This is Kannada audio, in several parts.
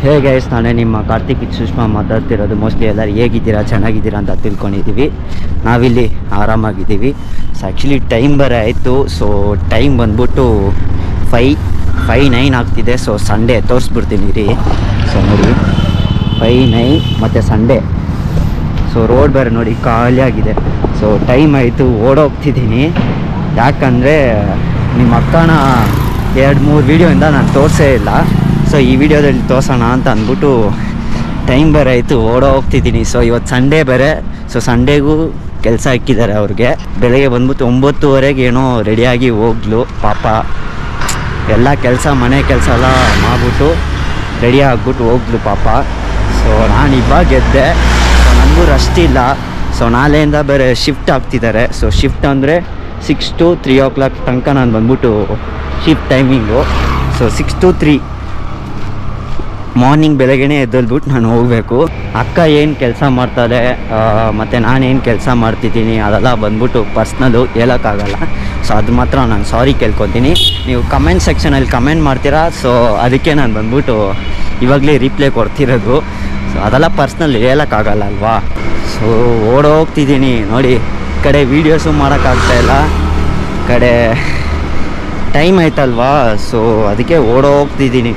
ಹೇ ಗೈಸ್ ನಾನೇ ನಿಮ್ಮ ಕಾರ್ತಿಕ್ ಸುಷ್ಮಾ ಮಾತಾಡ್ತಿರೋದು ಮೋಸ್ಟ್ಲಿ ಎಲ್ಲರೂ ಹೇಗಿದ್ದೀರಾ ಚೆನ್ನಾಗಿದ್ದೀರಾ ಅಂತ ತಿಳ್ಕೊಂಡಿದ್ದೀವಿ ನಾವಿಲ್ಲಿ ಆರಾಮಾಗಿದ್ದೀವಿ ಸೊ ಆ್ಯಕ್ಚುಲಿ ಟೈಮ್ ಬರೋ ಆಯಿತು ಸೊ ಟೈಮ್ ಬಂದ್ಬಿಟ್ಟು ಫೈ ಫೈ ನೈನ್ ಆಗ್ತಿದೆ ಸೊ ಸಂಡೇ ತೋರಿಸ್ಬಿಡ್ತೀನಿ ರೀ ಸೊ ನೋಡಿ ಫೈ ನೈನ್ ಮತ್ತು ಸಂಡೇ ಸೊ ರೋಡ್ ಬೇರೆ ನೋಡಿ ಖಾಲಿಯಾಗಿದೆ ಸೊ ಟೈಮ್ ಆಯಿತು ಓಡೋಗ್ತಿದ್ದೀನಿ ಯಾಕಂದರೆ ನಿಮ್ಮ ಅಕ್ಕನ ಎರಡು ಮೂರು ವೀಡಿಯೋಯಿಂದ ನಾನು ತೋರಿಸೇ ಇಲ್ಲ ಸೊ ಈ ವಿಡಿಯೋದಲ್ಲಿ ತೋರ್ಸೋಣ ಅಂತ ಅಂದ್ಬಿಟ್ಟು ಟೈಮ್ ಬೇರೆ ಆಯಿತು ಓಡೋ ಹೋಗ್ತಿದ್ದೀನಿ ಸೊ ಇವತ್ತು ಸಂಡೇ ಬೇರೆ ಸೊ ಸಂಡೇಗೂ ಕೆಲಸ ಇಕ್ಕಿದ್ದಾರೆ ಅವ್ರಿಗೆ ಬೆಳಗ್ಗೆ ಬಂದ್ಬಿಟ್ಟು ಒಂಬತ್ತುವರೆಗೆ ಏನೋ ರೆಡಿಯಾಗಿ ಹೋಗ್ಲು ಪಾಪ ಎಲ್ಲ ಕೆಲಸ ಮನೆ ಕೆಲಸ ಎಲ್ಲ ಮಾಡ್ಬಿಟ್ಟು ರೆಡಿ ಆಗ್ಬಿಟ್ಟು ಹೋಗ್ಲು ಪಾಪ ಸೊ ನಾನು ಇವಾಗ ಗೆದ್ದೆ ಸೊ ನನಗೂ ರಸ್ಟ್ ಇಲ್ಲ ಸೊ ನಾಳೆಯಿಂದ ಬೇರೆ ಶಿಫ್ಟ್ ಆಗ್ತಿದ್ದಾರೆ ಸೊ ಶಿಫ್ಟ್ ಅಂದರೆ six to three o'clock ತನಕ ನಾನು ಬಂದ್ಬಿಟ್ಟು shift timing so six to three morning ಬೆಳಗ್ಗೆನೇ ಎದ್ದಲ್ಬಿಟ್ಟು ನಾನು ಹೋಗಬೇಕು ಅಕ್ಕ ಏನು ಕೆಲಸ ಮಾಡ್ತಾರೆ ಮತ್ತು ನಾನೇನು ಕೆಲಸ ಮಾಡ್ತಿದ್ದೀನಿ ಅದೆಲ್ಲ ಬಂದ್ಬಿಟ್ಟು ಪರ್ಸ್ನಲ್ಲು ಹೇಳೋಕ್ಕಾಗಲ್ಲ ಸೊ ಅದು ಮಾತ್ರ ನಾನು ಸಾರಿ ಕೇಳ್ಕೊತೀನಿ ನೀವು ಕಮೆಂಟ್ ಸೆಕ್ಷನಲ್ಲಿ ಕಮೆಂಟ್ ಮಾಡ್ತೀರಾ ಸೊ ಅದಕ್ಕೆ ನಾನು ಬಂದ್ಬಿಟ್ಟು ಇವಾಗಲೇ ರಿಪ್ಲೈ ಕೊಡ್ತಿರೋದು ಸೊ ಅದೆಲ್ಲ ಪರ್ಸ್ನಲ್ ಹೇಳೋಕ್ಕಾಗಲ್ಲ ಅಲ್ವಾ ಸೊ ಓಡೋಗ್ತಿದ್ದೀನಿ ನೋಡಿ ಈ ಕಡೆ ವೀಡಿಯೋಸು ಮಾಡೋಕ್ಕಾಗ್ತಾಯಿಲ್ಲ ಈ ಕಡೆ ಟೈಮ್ ಆಯ್ತಲ್ವಾ ಸೊ ಅದಕ್ಕೆ ಓಡೋಗ್ತಿದ್ದೀನಿ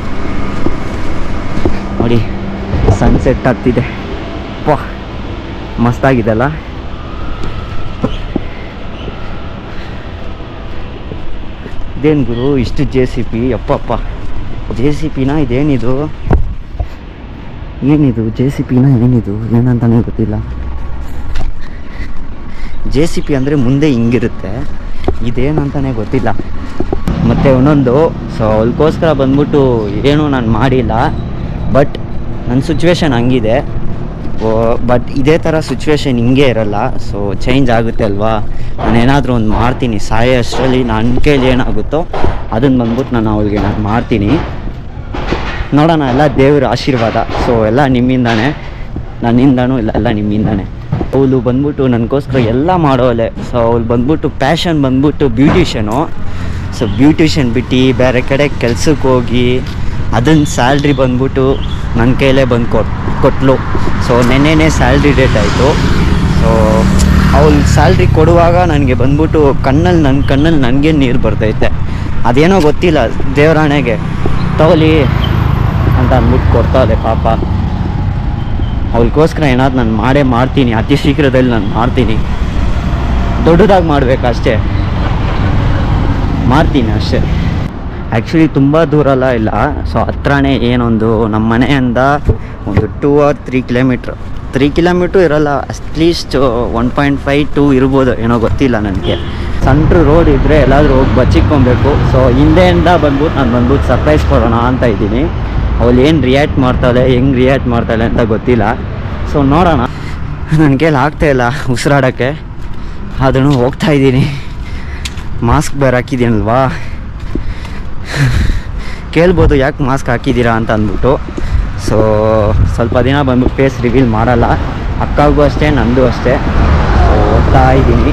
ನೋಡಿ ಸನ್ಸೆಟ್ ಆಗ್ತಿದೆ ವಾ ಮಸ್ತಾಗಿದೆಲ್ಲ ಇದೇನು ಗುರು ಇಷ್ಟು ಜೆ ಸಿ ಪಿ ಅಪ್ಪಪ್ಪ ಜೆ ಸಿ ಪಿನ ಇದೇನಿದು ಏನಿದು ಜೆ ಸಿ ಪಿನ ಏನಿದು ಏನಂತಾನೆ ಗೊತ್ತಿಲ್ಲ ಜೆ ಸಿ ಪಿ ಅಂದರೆ ಮುಂದೆ ಹಿಂಗಿರುತ್ತೆ ಇದೇನಂತಾನೆ ಗೊತ್ತಿಲ್ಲ ಮತ್ತು ಒಂದೊಂದು ಸೊ ಅದಕ್ಕೋಸ್ಕರ ಬಂದ್ಬಿಟ್ಟು ಏನೂ ನಾನು ಮಾಡಿಲ್ಲ ಬಟ್ ನನ್ನ ಸಿಚುವೇಶನ್ ಹಂಗಿದೆ ಬಟ್ ಇದೇ ಥರ ಸಿಚುವೇಶನ್ ಹಿಂಗೆ ಇರಲ್ಲ ಸೊ ಚೇಂಜ್ ಆಗುತ್ತೆ ಅಲ್ವಾ ನಾನು ಏನಾದರೂ ಒಂದು ಮಾಡ್ತೀನಿ ಸಾಯೋ ಅಷ್ಟರಲ್ಲಿ ನನ್ನ ಕೈಲಿ ಏನಾಗುತ್ತೋ ಅದನ್ನು ಬಂದ್ಬಿಟ್ಟು ನಾನು ಅವಳಿಗೆ ನಾನು ಮಾಡ್ತೀನಿ ನೋಡೋಣ ಎಲ್ಲ ದೇವ್ರ ಆಶೀರ್ವಾದ ಸೊ ಎಲ್ಲ ನಿಮ್ಮಿಂದಾನೆ ನನ್ನಿಂದನೂ ಇಲ್ಲ ಎಲ್ಲ ನಿಮ್ಮಿಂದಾನೆ ಅವಳು ಬಂದ್ಬಿಟ್ಟು ನನಗೋಸ್ಕರ ಎಲ್ಲ ಮಾಡೋಳೆ ಸೊ ಅವಳು ಬಂದ್ಬಿಟ್ಟು ಪ್ಯಾಷನ್ ಬಂದ್ಬಿಟ್ಟು ಬ್ಯೂಟಿಷನು ಸೊ ಬ್ಯೂಟಿಷನ್ ಬಿಟ್ಟು ಬೇರೆ ಕಡೆ ಕೆಲ್ಸಕ್ಕೆ ಹೋಗಿ ಅದನ್ನ ಸ್ಯಾಲ್ರಿ ಬಂದ್ಬಿಟ್ಟು ನನ್ನ ಕೈಲೇ ಬಂದು ಕೊಟ್ ಕೊಟ್ಲು ಸೊ ನೆನ್ನೆನೇ ಸ್ಯಾಲ್ರಿ ಡೇಟ್ ಆಯಿತು ಸೊ ಅವಳು ಸ್ಯಾಲ್ರಿ ಕೊಡುವಾಗ ನನಗೆ ಬಂದ್ಬಿಟ್ಟು ಕಣ್ಣಲ್ಲಿ ನನ್ನ ಕಣ್ಣಲ್ಲಿ ನನಗೆ ನೀರು ಬರ್ತೈತೆ ಅದೇನೋ ಗೊತ್ತಿಲ್ಲ ದೇವರಾಣೆಗೆ ತಗೊಳ್ಳಿ ಅಂತ ಅಂದ್ಬಿಟ್ಟು ಕೊಡ್ತಾಳೆ ಪಾಪ ಅವಳಿಗೋಸ್ಕರ ಏನಾದ್ರು ನಾನು ಮಾಡೇ ಮಾಡ್ತೀನಿ ಅತಿ ಶೀಘ್ರದಲ್ಲಿ ನಾನು ಮಾಡ್ತೀನಿ ದೊಡ್ಡದಾಗಿ ಮಾಡಬೇಕಷ್ಟೇ ಮಾಡ್ತೀನಿ ಅಷ್ಟೇ ಆ್ಯಕ್ಚುಲಿ ತುಂಬ ದೂರ ಎಲ್ಲ ಇಲ್ಲ ಸೊ ಹತ್ರನೇ ಏನೊಂದು ನಮ್ಮ ಮನೆಯಿಂದ ಒಂದು two or three kilometre three kilometre ಇರಲ್ಲ at least one point five two ಇರ್ಬೋದು ಏನೋ ಗೊತ್ತಿಲ್ಲ ನನಗೆ ಸೆಂಟ್ರ್ ರೋಡ್ ಇದ್ದರೆ ಎಲ್ಲಾದರೂ ಹೋಗಿ ಬಚ್ಚಿಕ್ಕೊಬೇಕು ಸೊ ಹಿಂದೆಯಿಂದ ಬಂದ್ಬಿಟ್ಟು ನಾನು ಬಂದ್ಬಿಟ್ಟು ಸರ್ಪ್ರೈಸ್ ಕೊಡೋಣ ಅಂತ ಇದ್ದೀನಿ ಅವಳು ಏನು ರಿಯಾಕ್ಟ್ ಮಾಡ್ತಾಳೆ ಹೆಂಗೆ ರಿಯಾಕ್ಟ್ ಮಾಡ್ತಾಳೆ ಅಂತ ಗೊತ್ತಿಲ್ಲ ಸೊ ನೋಡೋಣ ನನ್ನ ಕೈಲಿ ಆಗ್ತಾಯಿಲ್ಲ ಉಸಿರಾಡೋಕ್ಕೆ ಅದನ್ನು ಹೋಗ್ತಾ ಇದ್ದೀನಿ ಮಾಸ್ಕ್ ಬೇರೆ ಹಾಕಿದ್ದೀನಲ್ವಾ ಕೇಳ್ಬೋದು ಯಾಕೆ ಮಾಸ್ಕ್ ಹಾಕಿದ್ದೀರಾ ಅಂತ ಅಂದ್ಬಿಟ್ಟು ಸೊ ಸ್ವಲ್ಪ ದಿನ ಬಂದ್ಬಿಟ್ಟು ಫೇಸ್ ರಿವೀಲ್ ಮಾಡಲ್ಲ ಅಕ್ಕಗೂ ಅಷ್ಟೇ ನಂದು ಅಷ್ಟೇ ಸೊ ಹೋಗ್ತಾ ಇದ್ದೀನಿ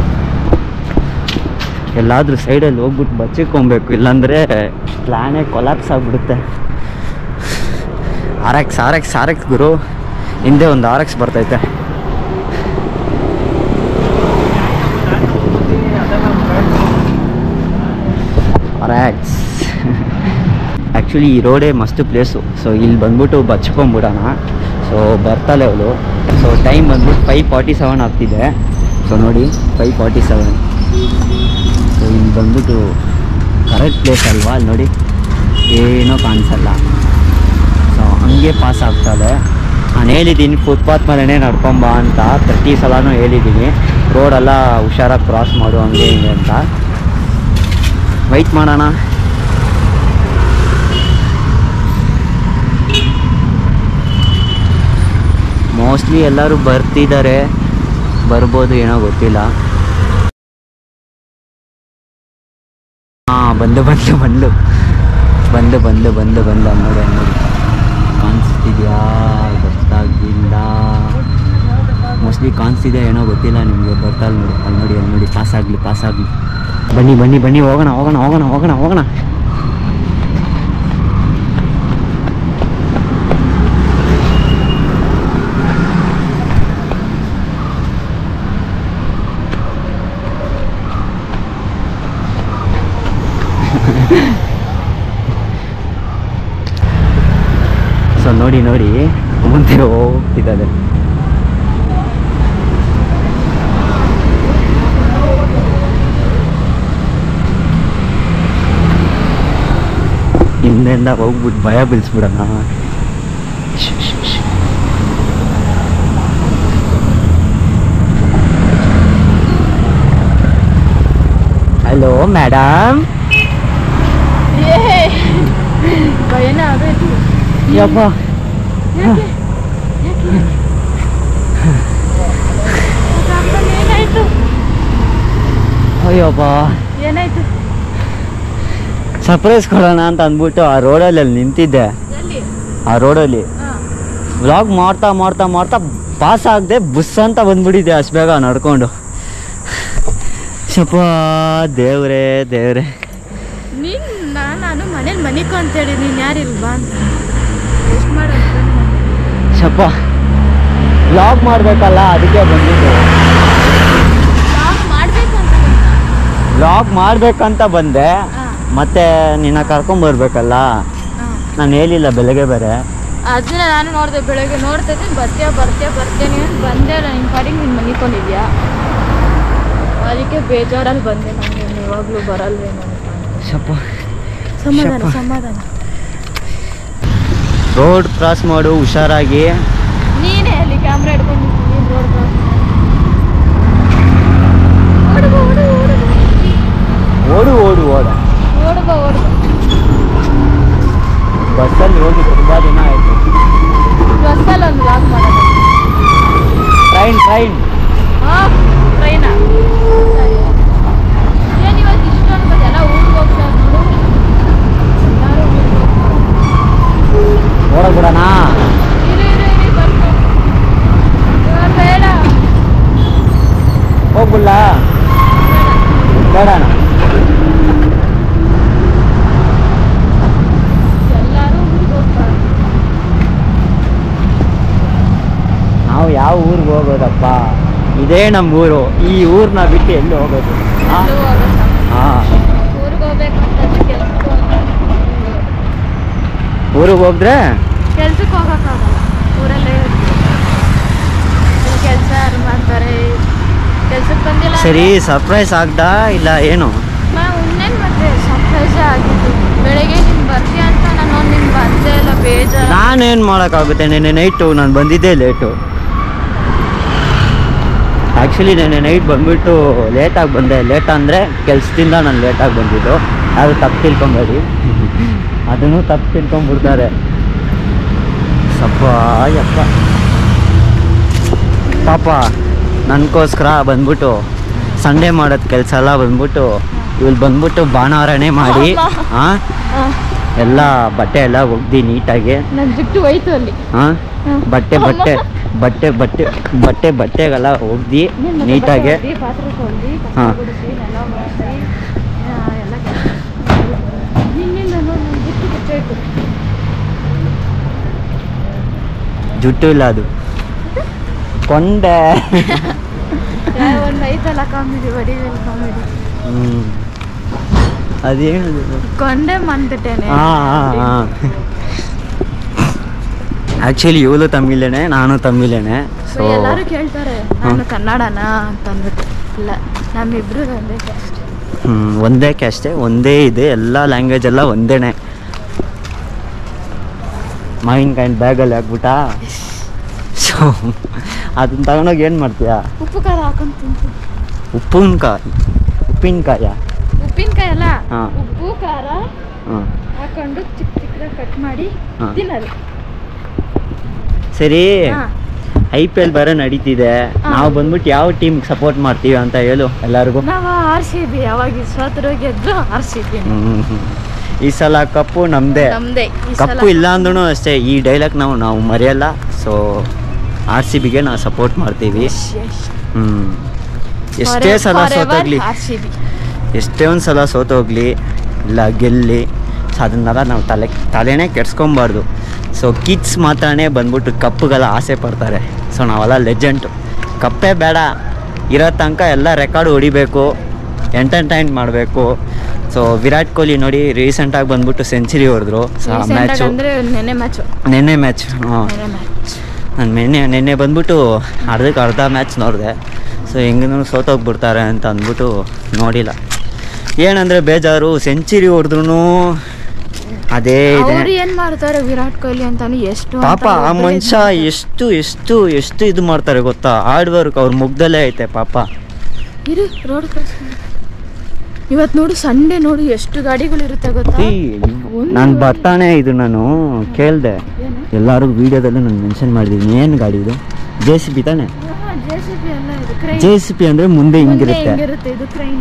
ಎಲ್ಲಾದರೂ ಸೈಡಲ್ಲಿ ಹೋಗ್ಬಿಟ್ಟು ಬಚ್ಚಿಕೊಬೇಕು ಇಲ್ಲಾಂದರೆ ಪ್ಲ್ಯಾನೇ ಕೊಲಾಪ್ಸ್ ಆಗಿಬಿಡುತ್ತೆ R X R X R X ಗುರು ಹಿಂದೆ ಒಂದು ಆರ್ ಎಕ್ಸ್ ಬರ್ತೈತೆ ಆರ್ ಎಕ್ಸ್ ಆ್ಯಕ್ಚುಲಿ ಈ ರೋಡೇ ಮಸ್ತ್ ಪ್ಲೇಸು ಸೊ ಇಲ್ಲಿ ಬಂದ್ಬಿಟ್ಟು ಬಚ್ಕೊಂಬಿಡೋಣ ಸೊ ಬರ್ತಾಳೆ ಅವಳು ಸೊ ಟೈಮ್ ಬಂದ್ಬಿಟ್ಟು ಫೈವ್ ಫಾರ್ಟಿ ಸೆವೆನ್ ಆಗ್ತಿದೆ ಸೊ ನೋಡಿ ಫೈವ್ ಫಾರ್ಟಿ ಸೆವೆನ್ ಸೊ ಇಲ್ಲಿ ಬಂದ್ಬಿಟ್ಟು ಕರೆಕ್ಟ್ ಪ್ಲೇಸ್ ಅಲ್ವಾ ಅಲ್ಲಿ ನೋಡಿ ಏನೂ ಕಾಣಿಸಲ್ಲ ಸೊ ಹಂಗೆ ಪಾಸ್ ಆಗ್ತಾಳೆ ನಾನು ಹೇಳಿದ್ದೀನಿ ಫುಟ್ಪಾತ್ ಮೇಲೇ ನಡ್ಕೊಂಬ ಅಂತ ಪ್ರತಿ ಸಲನೂ ಹೇಳಿದ್ದೀನಿ ರೋಡೆಲ್ಲ ಹುಷಾರಾಗಿ ಕ್ರಾಸ್ ಮಾಡು ಹಂಗೆ ಹಿಂಗೆ ಅಂತ ವೆಯ್ಟ್ ಮಾಡೋಣ ಮೋಸ್ಟ್ಲಿ ಎಲ್ಲರೂ ಬರ್ತಿದ್ದಾರೆ ಬರ್ಬೋದು ಏನೋ ಗೊತ್ತಿಲ್ಲ ಹಾಂ ಬಂದು ಬಂದು ಬಂದು ಬಂದು ಬಂದು ಬಂದು ಬಂದು ನೋಡಿ ನೋಡಿ ಕಾಣಿಸ್ತಿದ್ಯಾ ಗೊತ್ತಾಗಿಲ್ಲ ಮೋಸ್ಟ್ಲಿ ಕಾಣಿಸ್ತಿದೆ ಏನೋ ಗೊತ್ತಿಲ್ಲ ನಿಮಗೆ ಬರ್ತಾ ಇಲ್ಲಿ ನೋಡಿ ಅಲ್ಲಿ ನೋಡಿ ಅಲ್ಲಿ ನೋಡಿ ಪಾಸ್ ಆಗಲಿ ಪಾಸ್ ಆಗಲಿ ಬನ್ನಿ ಬನ್ನಿ ಬನ್ನಿ ಹೋಗೋಣ ಹೋಗೋಣ ಹೋಗೋಣ ಹೋಗೋಣ ಹೋಗೋಣ ನೋಡಿ ನೋಡಿ ಮುಂದೆ ಹೋಗ್ತಿದ್ದಾರೆ ಹಿಂದೆಯಿಂದ ಹೋಗ್ಬಿಟ್ಟು ಭಯ ಬೀಳಿಸ್ಬಿಡೋಣ ಶ್, ಶ್, ಶ್. ಹಲೋ ಮೇಡಮ್ ಭಯನ ಆಗೋಯ್ತು ಯಪ್ಪ ಯಾಕೆ ಯಾಕೆ ಅಕ್ಕನ ಏನಾಯ್ತು ಅಯ್ಯಪ್ಪ ಏನಾಯ್ತು ಸರ್ಪ್ರೈಸ್ ಕೊಡೋಣ ಅಂತ ಅಂದ್ಬಿಟ್ಟು ಆ ರೋಡಲ್ಲಿ ಅಲ್ಲಿ ನಿಂತಿದ್ದೆ ಎಲ್ಲಿ ಆ ರೋಡಲ್ಲಿ ಹಾ ವ್ಲಾಗ್ ಮಾಡ್ತಾ ಮಾಡ್ತಾ ಮಾಡ್ತಾ ಪಾಸ್ ಆಗದೆ ಬುಸ್ ಅಂತ ಬಂದ್ಬಿಟ್ಟಿದ್ದೆ ಅಷ್ಟು ಬೇಗ ನಡ್ಕೊಂಡು ಸ್ವಲ್ಪ ದೇವ್ರೇ ದೇವ್ರೇ ನೀನ್ ನಾ- ನಾನು ಮನೇಲಿ ಮನಿಕೊ ಅಂತೇಳಿ ನೀನ್ ಯಾರಿಲ್ವಾ ಅಂತ ಎಷ್ಟು ಮಾಡೋದು ಸ್ವಲ್ಪ ವ್ಲಾಗ್ ಮಾಡಬೇಕಲ್ಲ ಅದಕ್ಕೆ ಬಂದಿದ್ದು ಮಾಡ್ಬೇಕು ಅಂತ ವ್ಲಾಗ್ ಮಾಡ್ಬೇಕಂತ ಬಂದೆ ಹಾ ಮತ್ತೆ ನಿನ್ನ ಕರ್ಕೊಂಬರ್ಬೇಕಲ್ಲ ಹಾ ನಾನು ಹೇಳಿಲ್ಲ ಬೆಳಗ್ಗೆ ಬೇರೆ ಅದನ್ನ ನಾನು ನೋಡಿದೆ ಬೆಳಗ್ಗೆ ನೋಡ್ತಿದ್ದೆ ಬರ್ತೀಯ ಬರ್ತೀಯ ಬರ್ತೇನೆ ಅಂತ ಬಂದೆ ಇಲ್ಲ ನಿನ್ನ ಪಾಡಿಗೆ ನೀನು ಮನಿಕೊಂಡಿದ್ಯಾ ಅದಕ್ಕೆ ಬೇಜಾರಲ್ಲಿ ಬಂದೆ ನನಗೆ ಯಾವಾಗಲೂ ಬರಲ್ವೇನೋ ಅಂತ ಸ್ವಲ್ಪ ಸಮಾಧಾನ ಶಪ್ಪ. ಸಮಾಧಾನ ರೋಡ್ ಕ್ರಾಸ್ ಮಾಡು ಹುಷಾರಾಗಿ ನೀನೇ ಅಲ್ಲಿ ಕ್ಯಾಮ್ರಾ ಹಿಡ್ಕೊಂಡು ನೀನು ರೋಡ್ ಓಡುವ ಓಡು ಓಡು ಓಡು ಓಡ ಓಡುವ ಓಡುವ ಬಸ್ಸಲ್ಲಿ ಹೋಗಿ ತುಂಬ ದಿನ ಆಯಿತು ಬಸ್ಸಲ್ಲಿ ಒಂದು ಲಾಕ್ ಮಾಡೋದು ಟ್ರೈನ್ ಟ್ರೈನ್ ಹಾಂ ಟ್ರೈನಾ ಏನು ಇವತ್ತು ಇಷ್ಟೊಂದು ಬಸ್ ಎಲ್ಲ ಊರಿಗೆ ಹೋಗ್ತಾರೆ ನೋಡು ಎಲ್ಲರೂ ಊರಿಗೆ ಹೋಗ್ತಾರೆ ಓಡಬಿಡೋಣ ಇರು ಇರು ಇರು ಬರ್ಕೊ ಇವಾಗ ಬೇಡ ಹೋಗ್ಬಿಡ್ಲ ಬೇಡಣ ಎಲ್ಲರೂ ಊರಿಗೆ ಹೋಗ್ತಾರೆ ನಾವು ಯಾವ ಊರಿಗೆ ಹೋಗೋದಪ್ಪ ಇದೇ ನಮ್ಮ ಊರು ಈ ಊರನ್ನ ಬಿಟ್ಟು ಎಲ್ಲಿ ಹೋಗೋದು ಎಲ್ಲೂ ಹೋಗಲ್ಲ ಹಾಂ ಊರಿಗೆ ಹೋಗ್ಬೇಕಂತಂದ್ರೆ ಕೆಲ್ಸಕ್ಕೆ ಹೋಗ್ತಾರೆ ಊರಿಗೆ ಹೋದ್ರೆ ಕೆಲ್ಸಕ್ಕೆ ಹೋಗೋಕ್ಕಾಗಲ್ಲ ಊರಲ್ಲೇ ಕೆಲಸ ಯಾರು ಮಾಡ್ತಾರೆ ಕೆಲ್ಸಕ್ಕೆ ಬಂದಿಲ್ಲ ಸರಿ ಸರ್ಪ್ರೈಸ್ ಆಗ್ದಾ ಇಲ್ಲ ಏನು ಇನ್ನೇನು ಮತ್ತೆ ಸರ್ಪ್ರೈಸ್ ಆಗಿದ್ದು ಬೆಳಗ್ಗೆ ನೀನು ಬರ್ತೀಯ ಅಂತ ನಾನು ನೀನು ಬಂದೇ ಇಲ್ಲ ಬೇಜಾರು ನಾನೇನು ಮಾಡೋಕ್ಕಾಗುತ್ತೆ ನೆನ್ನೆ ನೈಟು ನಾನು ಬಂದಿದ್ದೇ ಲೇಟು ಆ್ಯಕ್ಚುಲಿ ನೆನ್ನೆ ನೈಟ್ ಬಂದ್ಬಿಟ್ಟು ಲೇಟಾಗಿ ಬಂದೆ ಲೇಟ್ ಅಂದರೆ ಕೆಲಸದಿಂದ ನಾನು ಲೇಟಾಗಿ ಬಂದಿದ್ದು ಯಾರು ತಪ್ಪು ತಿಳ್ಕೊಬೇಡಿ ಅದನ್ನು ತಪ್ಪು ತಿಳ್ಕೊಂಬಿಡ್ತಾರೆ ಸಪ್ಪ ಯಪ್ಪ ಪಾಪ ನನಗೋಸ್ಕರ ಬಂದ್ಬಿಟ್ಟು ಸಂಡೇ ಮಾಡೋದು ಕೆಲಸ ಎಲ್ಲ ಬಂದ್ಬಿಟ್ಟು ಇವ್ರು ಬಂದ್ಬಿಟ್ಟು ಭಾನುವಾರನೇ ಮಾಡಿ ಹಾಂ ಹಾಂ ಎಲ್ಲ ಬಟ್ಟೆ ಎಲ್ಲ ಒಗ್ದು ನೀಟಾಗಿ ನನ್ನ ಜುಟ್ಟು ಹೋಯ್ತು ಅಲ್ಲಿ ಹಾಂ ಹ್ಮ್. ಬಟ್ಟೆ ಬಟ್ಟೆ ಬಟ್ಟೆ ಬಟ್ಟೆ ಬಟ್ಟೆ ಬಟ್ಟೆಗೆಲ್ಲ ಒಗ್ದು ನೀನ್ ಮತ್ತೆ ನೀಟಾಗಿ ಬಟ್ಟೆ ಒಗ್ದು, ಪಾತ್ರೆ ತೊಳ್ದು, ಕಸ ಹಾ. ಗುಡಿಸಿ, ನೆಲ ಒರೆಸಿ, ಆ, ಎಲ್ಲ ಕೆಲ್ಸ ನಿನ್ನಿಂದ ನೋಡು ನನ್ನ ಜುಟ್ಟು ಕಿತ್ತೋಯ್ತು ಜುಟ್ಟು ಇಲ್ಲ ಅದು ಕೊಂಡೆ ಯಾವ ಒಂದು ಐತಲ್ಲ ಕಾಮಿಡಿ ವಡಿವೇಲ್ ಕಾಮಿಡಿ ಹ್ಞೂ ಅದೇನು ಕೊಂಡೆ ಮಂದಿಟ್ಟೇನೆ ಹಾಂ ಹಾಂ ಹಾಂ ಆ್ಯಕ್ಚುಲಿ ಇವಳು ತಮಿಳೇನೆ ನಾನು ತಮಿಳೇನೆ ಸೊ ಎಲ್ಲರೂ ಕೇಳ್ತಾರೆ ನಾನು ಕನ್ನಡನ ಅಂತ ಅಂದ್ಬಿಟ್ಟು ಇಲ್ಲ ನಮ್ಮಿಬ್ರು ಒಂದೇ ಅಷ್ಟೇ ಹ್ಞೂ ಒಂದೇ ಕ್ಯಾಸ್ಟೆ ಒಂದೇ ಇದೆ ಎಲ್ಲ ಲ್ಯಾಂಗ್ವೇಜ್ ಎಲ್ಲ ಒಂದೇನೆ ಮಾವಿನಕಾಯಿ ಬ್ಯಾಗಲ್ಲಿ ಹಾಕ್ಬಿಟ್ಟಾ ಸೊ ಅದನ್ನ ತಗೊಂಡೋಗಿ ಏನು ಮಾಡ್ತೀಯಾ ಉಪ್ಪು ಖಾರ ಹಾಕೊಂಡು ತಿಂತೀನಿ ಉಪ್ಪಿನಕಾಯಿ ಉಪ್ಪಿನಕಾಯ ಉಪ್ಪಿನಕಾಯಿ ಅಲ್ಲ ಹಾ. ಉಪ್ಪು ಖಾರ ಹಾಂ ಹಾಕೊಂಡು ಚಿಕ್ಕ ಚಿಕ್ಕದಾಗಿ ಕಟ್ ಮಾಡಿ ಹಾ. ತಿನ್ನೋದು ಸರಿ ಹಾ. ಐ ಪಿ ಎಲ್ ಬೇರೆ ನಡೀತಿದೆ ಹಾ. ನಾವು ಬಂದ್ಬಿಟ್ಟು ಯಾವ ಟೀಮ್ ಸಪೋರ್ಟ್ ಮಾಡ್ತೀವಿ ಅಂತ ಹೇಳು ಎಲ್ಲರಿಗೂ ನಾವು ಆರ್ ಸಿ ಬಿ ಯಾವಾಗ ಸೋತರು ಗೆದ್ರು ಆರ್ ಸಿ ಬಿ ಈ ಸಲ ಕಪ್ಪು ನಮ್ಮದೇ ನಮ್ದೇ ಈ ಸಲ ಕಪ್ಪು ಇಲ್ಲ ಅಂದ್ರೂ ಅಷ್ಟೇ ಈ ಡೈಲಾಗ್ ನಾವು ನಾವು ಮರೆಯಲ್ಲ ಸೊ ಆರ್ ಸಿ ಬಿಗೆ ನಾವು ಸಪೋರ್ಟ್ ಮಾಡ್ತೀವಿ Yes, yes. ಹ್ಞೂ ಎಷ್ಟೇ Forever- ಸಲ forever ಸೋತೋಗ್ಲಿ RCB. ಎಷ್ಟೇ ಒಂದು ಸಲ ಸೋತೋಗ್ಲಿ ಇಲ್ಲ ಗೆಲ್ಲಿ ಸೊ ಅದನ್ನೆಲ್ಲ ನಾವು ತಲೆ ತಲೆನೇ ಕೆಡ್ಸ್ಕೊಬಾರ್ದು ಸೊ ಕಿಡ್ಸ್ ಮಾತ್ರನೇ ಬಂದ್ಬಿಟ್ಟು ಕಪ್ಪುಗೆಲ್ಲ ಆಸೆ ಪಡ್ತಾರೆ ಸೊ ನಾವೆಲ್ಲ ಲೆಜೆಂಟು ಕಪ್ಪೇ ಬೇಡ ಇರೋ ತನಕ ಎಲ್ಲ ರೆಕಾರ್ಡ್ ಹೊಡಿಬೇಕು ಎಂಟರ್ಟೈನ್ ಮಾಡಬೇಕು ಸೊ ವಿರಾಟ್ ಕೊಹ್ಲಿ ನೋಡಿ ರೀಸೆಂಟಾಗಿ ಬಂದ್ಬಿಟ್ಟು ಸೆಂಚುರಿ ಹೊಡೆದ್ರು ಸೊ ಆ Recent ಆಗಿ ಮ್ಯಾಚು ಅಂದ್ರೆ ನೆನ್ನೆ ಮ್ಯಾಚು ನೆನ್ನೆ ಮ್ಯಾಚ್ ಹಾಂ ನೆನ್ನೆ ಮ್ಯಾಚ್ ನಾನು ನಿನ್ನೆ ನಿನ್ನೆ ಬಂದ್ಬಿಟ್ಟು ಅರ್ಧಕ್ಕೆ ಅರ್ಧ ಮ್ಯಾಚ್ ನೋಡಿದೆ ಸೊ ಹೆಂಗೂ ಸೋತೋಗ್ಬಿಡ್ತಾರೆ ಅಂತ ಅಂದ್ಬಿಟ್ಟು ನೋಡಿಲ್ಲ ಏನಂದರೆ ಬೇಜಾರು ಸೆಂಚುರಿ ಹೊಡೆದ್ರು ಅದೇ ಇದೆ ಅವ್ರು ಏನ್ ಮಾಡ್ತಾರೆ ವಿರಾಟ್ ಕೊಹ್ಲಿ ಅಂತಾನು ಎಷ್ಟು ಅಂತ ಪಾಪ ಆ ಒಬ್ರೇ ಮನುಷ್ಯ ಇದ್ ಮಾಡ್ತಾರೆ. ಎಷ್ಟು ಎಷ್ಟು ಎಷ್ಟು ಇದು ಮಾಡ್ತಾರೆ ಗೊತ್ತಾ ಹಾರ್ಡ್ ವರ್ಕ್ ಅವ್ರ ಮುಗ್ದಲ್ಲೇ ಐತೆ ಪಾಪ ಇರು ರೋಡ್ ಕ್ರಾಸ್ ಇವತ್ತು ನೋಡು ಸಂಡೇ ನೋಡು ಎಷ್ಟು ಗಾಡಿಗಳು ಇರುತ್ತೆ ಗೊತ್ತಾ ನಾನು ಬರ್ತಾನೆ ಇದು ನಾನು ಕೇಳಿದೆ ಏನು? ಎಲ್ಲರೂ ವೀಡಿಯೋದಲ್ಲೂ ನಾನು ಮೆನ್ಷನ್ ಮಾಡಿದ್ದೀನಿ ಏನು ಗಾಡಿ ಇದು ಜೆ ಸಿ ಬಿ ತಾನೆ JCB ಅಲ್ಲ ಇದು crane. ಜೆ ಸಿ ಪಿ ಅಂದರೆ ಮುಂದೆ ಮುಂದೆ ಹಿಂಗಿರುತ್ತೆ ಹಿಂಗಿರುತ್ತೆ ಇದು ಕ್ರೈನ್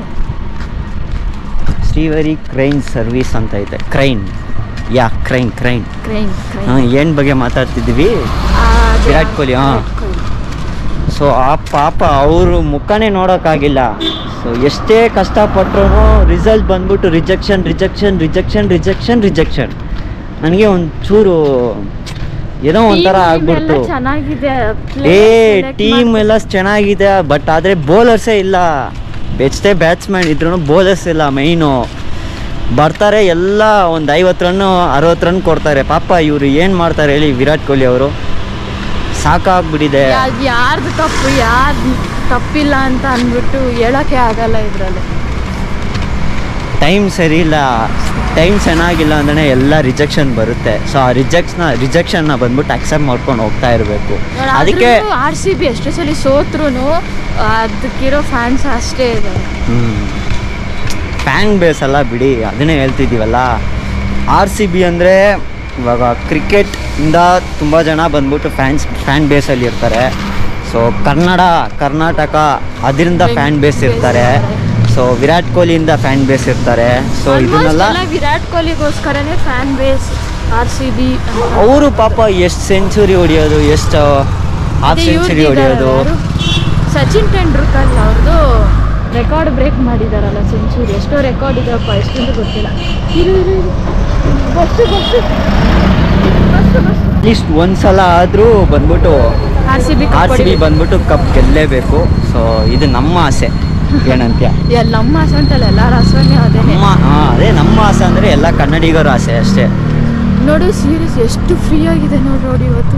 ಶ್ರೀವರಿ ಕ್ರೈನ್ ಸರ್ವಿಸ್ ಅಂತ ಐತೆ crane yeah crane crane crane ಹಾಂ ಏನು ಬಗ್ಗೆ ಮಾತಾಡ್ತಿದ್ವಿ ವಿರಾಟ್ ಕೊಹ್ಲಿ, ಹಾ. ಸೊ ಆ ಪಾಪ ಅವರು ಮುಖನೇ ನೋಡೋಕ್ಕಾಗಿಲ್ಲ ಸೊ ಎಷ್ಟೇ ಕಷ್ಟಪಟ್ಟರು ರಿಸಲ್ಟ್ ಬಂದ್ಬಿಟ್ಟು rejection rejection rejection rejection rejection ನನಗೆ ಒಂಚೂರು ಏನೋ ಒಂಥರ ಆಗ್ಬಿಡ್ತು ಚೆನ್ನಾಗಿದೆ ಏ ಟೀಮ್ ಎಲ್ಲ ಚೆನ್ನಾಗಿದೆ ಬಟ್ ಆದರೆ ಬೌಲರ್ಸೇ ಇಲ್ಲ ಬೆಚ್ತೆ ಬ್ಯಾಟ್ಸ್ಮನ್ ಇದ್ರೂ ಬೌಲರ್ಸ್ ಇಲ್ಲ ಮೈನು ಬರ್ತಾರೆ ಎಲ್ಲ ಒಂದು ಐವತ್ತು ರನ್ನು ಅರವತ್ತು ರನ್ ಕೊಡ್ತಾರೆ ಪಾಪ ಇವರು ಏನು ಮಾಡ್ತಾರೆ ಹೇಳಿ ವಿರಾಟ್ ಕೊಹ್ಲಿ ಅವರು ಸಾಕಾಗ್ಬಿಟ್ಟಿದೆ ಯಾರ್ದು ತಪ್ಪು ಯಾರ್ದು ತಪ್ಪಿಲ್ಲ ಅಂತ ಅಂದ್ಬಿಟ್ಟು ಹೇಳಕ್ಕೆ ಆಗಲ್ಲ ಇದ್ರಲ್ಲಿ ಟೈಮ್ ಸರಿ ಇಲ್ಲ ಟೈಮ್ ಚೆನ್ನಾಗಿಲ್ಲ ಅಂದ್ರೆ ಎಲ್ಲ ರಿಜೆಕ್ಷನ್ ಬರುತ್ತೆ ಸೊ ಆ ರಿಜೆಕ್ಷನ್ನ ರಿಜೆಕ್ಷನ್ನ ಬಂದ್ಬಿಟ್ಟು ಅಕ್ಸೆಪ್ಟ್ ಮಾಡ್ಕೊಂಡು ಹೋಗ್ತಾ ಇರಬೇಕು ಅದಕ್ಕೆ ಆರ್ ಸಿ ಬಿ ಎಷ್ಟೇ ಸಲ ಸೋತ್ರು ಅದಕ್ಕಿರೋ ಫ್ಯಾನ್ಸ್ ಅಷ್ಟೇ ಇದ್ದಾರೆ ಫ್ಯಾನ್ ಬೇಸ್ ಅಲ್ಲ ಬಿಡಿ ಅದನ್ನೇ ಹೇಳ್ತಿದ್ದೀವಲ್ಲ ಆರ್ ಸಿ ಬಿ ಅಂದರೆ ಇವಾಗ ಕ್ರಿಕೆಟ್ ಇಂದ ತುಂಬ ಜನ ಬಂದ್ಬಿಟ್ಟು ಫ್ಯಾನ್ಸ್ ಫ್ಯಾನ್ ಬೇಸಲ್ಲಿ ಇರ್ತಾರೆ ಸೊ ಕನ್ನಡ ಕರ್ನಾಟಕ ಅದರಿಂದ Big ಫ್ಯಾನ್ ಬೇಸ್ base ಇರ್ತಾರೆ ಇರ್ತಾರೆ. ಸೊ ವಿರಾಟ್ ಕೊಹ್ಲಿಯಿಂದ ಫ್ಯಾನ್ ಬೇಸ್ ಇರ್ತಾರೆ ಸೊ Almost ಇದನ್ನೆಲ್ಲ ಎಲ್ಲ ವಿರಾಟ್ ಕೊಹ್ಲಿಗೋಸ್ಕರನೇ fan base R C B ಅವರು ಪಾಪ ಎಷ್ಟು ಸೆಂಚುರಿ ಹೊಡಿಯೋದು ಎಷ್ಟು ಹಾಫ್ ಸೆಂಚುರಿ ಹೊಡಿಯೋದು ಸಚಿನ್ ಟೆಂಡೂಲ್ಕರ್ ಅವ್ರದ್ದು ರೆಕಾರ್ಡ್ ಬ್ರೇಕ್ ಮಾಡಿದಾರಲ್ಲ ಸೆಂಚುರಿ ಎಷ್ಟೋ ರೆಕಾರ್ಡ್ ಇದೆಯಪ್ಪ ಎಷ್ಟೊಂದು ಗೊತ್ತಿಲ್ಲ ಇರು ಇರು ಇರು. Bus bus bus bus at least ಒಂದ್ಸಲ ಆದರೂ ಬಂದ್ಬಿಟ್ಟು R C B R C B ಬಂದ್ಬಿಟ್ಟು ಕಪ್ ಗೆಲ್ಲೇಬೇಕು ಸೊ ಇದು ನಮ್ಮ ಆಸೆ ಏನಂತ್ಯ ಎಲ್ಲ ನಮ್ಮ ಆಸೆ ಅಂತಲ್ಲ ಎಲ್ಲರ ಆಸೆನೇ ಅದೇನೆ ನಮ್ಮ ಹಾ, ಅದೇ ನಮ್ಮ ಆಸೆ ಅಂದರೆ ಎಲ್ಲ ಕನ್ನಡಿಗರ ಆಸೆ ಅಷ್ಟೇ ನೋಡು ಸೀರೀಸ್ ಎಷ್ಟು ಫ್ರೀ ಆಗಿದೆ ನೋಡಿ ರೋಡ್ ಇವತ್ತು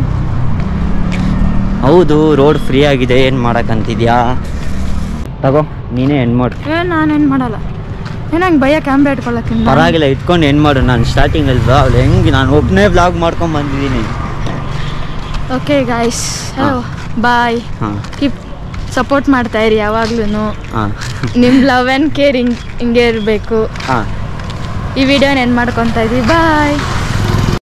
ಹೌದು ರೋಡ್ ಫ್ರೀ ಆಗಿದೆ ಏನು ಮಾಡಕ್ಕಂತಿದ್ಯಾ ತಗೋ ನೀನೇ ಹೆಣ್ಣು ಮಾಡು ಏ ನಾನೇನು ಮಾಡಲ್ಲ ಏ ನಂಗೆ ಭಯ ಕ್ಯಾಮ್ರಾ ಇಟ್ಕೊಳಕ್ಕೆ ಪರವಾಗಿಲ್ಲ ಇಟ್ಕೊಂಡು ಹೆಣ್ಣು ಮಾಡು ನಾನು ಸ್ಟಾರ್ಟಿಂಗಲ್ಲಿ ಬ್ಲಾಗ್ ಹೆಂಗೆ ನಾನು ಒಬ್ಬನೇ ಬ್ಲಾಗ್ ಮಾಡ್ಕೊಂಡು ಬಂದಿದ್ದೀನಿ ಓಕೆ ಗಾಯ್ಸ್ ಹಾ. ಬಾಯ್ ಹಾಂ ಕೀಪ್ ಸಪೋರ್ಟ್ ಮಾಡ್ತಾ ಇರಿ ಯಾವಾಗ್ಲೂ ಹಾಂ ನಿಮ್ಮ ಲವ್ ಆ್ಯಂಡ್ ಕೇರ್ ಹಿಂಗೆ ಹಿಂಗೆ ಇರಬೇಕು ಹಾಂ ಈ ವಿಡಿಯೋನ ಏನು ಮಾಡ್ಕೊತಾ ಇದ್ದೀವಿ ಬಾಯ್